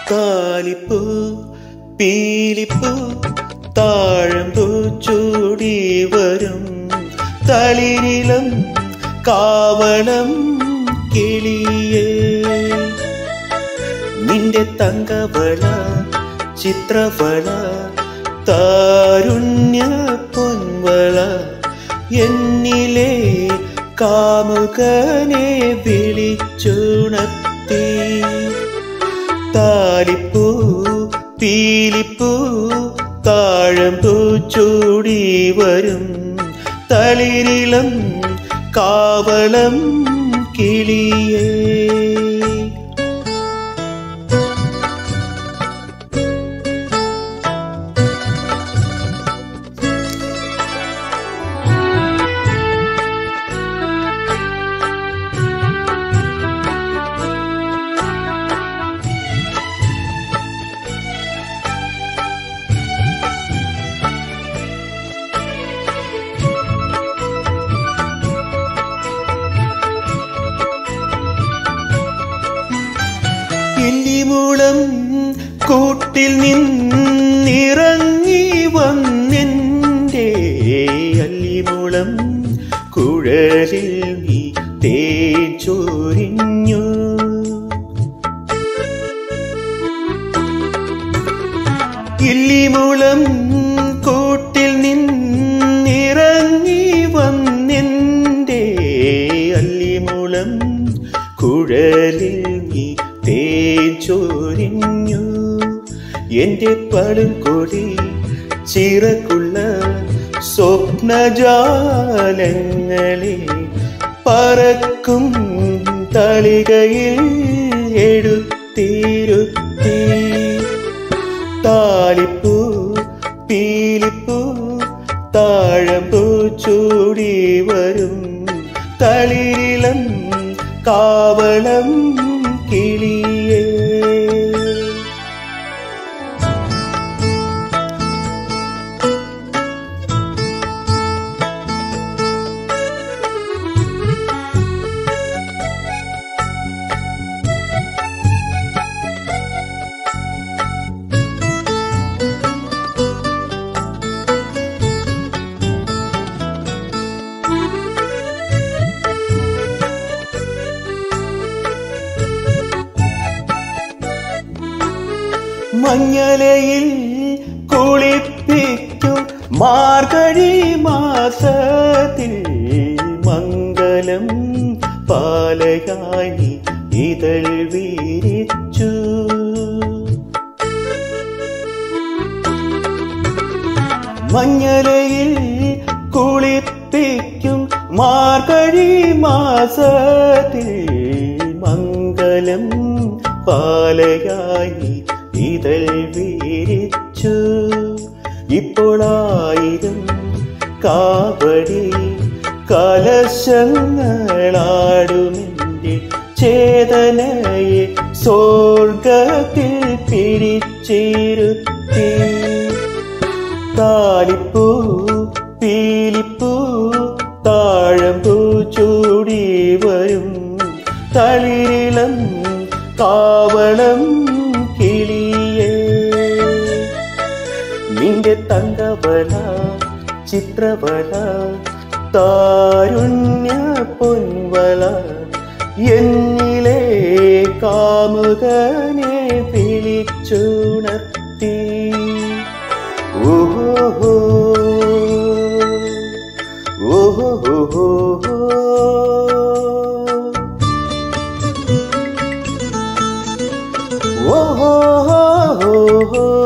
താലിപ്പൂ പീലിപ്പൂ താഴമ്പൂ ചൂടി വരും തളിരിളം കാവളം കിളിയേ നിന്റെ തങ്കവള ചിത്രവള താരുണ്യ പൊൻവള എന്നിലെ കാമുകനെ വിളിച്ചുണർത്തി താലിപ്പൂ പീലിപ്പൂ താഴമ്പൂ ചൂടി വരും തളിരിളം കാവളം കിളിയേ എല്ലിമുളം കൂട്ടിൽ നിന്നിറങ്ങി വന്നെൻ്റെ അല്ലിമുളം കുഴലിൽ നീ തേൻ ചൊരിഞ്ഞു ഇല്ലിമുളം കൂട്ടിൽ നിന്നിറങ്ങി വന്നെൻ്റെ അല്ലിമുളം കുഴലിൽ നീ തേൻ ചൊരിഞ്ഞു എൻ്റെ പടും കൊടി ചിറകുള്ള സ്വപ്നജാലങ്ങളെ പറക്കും തളികയിൽ എടുത്തിരുത്തി താലിപ്പൂ പീലിപ്പൂ താഴമ്പൂ ചൂടി വരും തളിരിളം കാവളം കിളിയേ മഞ്ഞലയിൽ കുളിപ്പിക്കും മാർഗഴി മാസത്തിൽ മംഗലം പാലയായി ഇതൾ വീരിച്ചു മഞ്ഞലയിൽ കുളിപ്പിക്കും മാർഗഴി മാസത്തിൽ മംഗലം പാലയായി ഇതൾ വീരിച്ചു ഇപ്പോഴായിരം കാവടി കലശങ്ങളാടുമെന്റെ ചേതനയെ സ്വർഗത്തിൽ പിടിച്ചിരുത്തി താലിപ്പൂ പീലിപ്പൂ താഴമ്പൂ ചൂടി വരും തളിരിളം കാവളം കിളിയേ നിന്റെ തങ്കവള ചിത്രവള താരുണ്യ പൊൻവള എന്നിലെ കാമുകനെ വിളിച്ചുണർത്തി ഓഹോ ഓഹോ ഓഹോ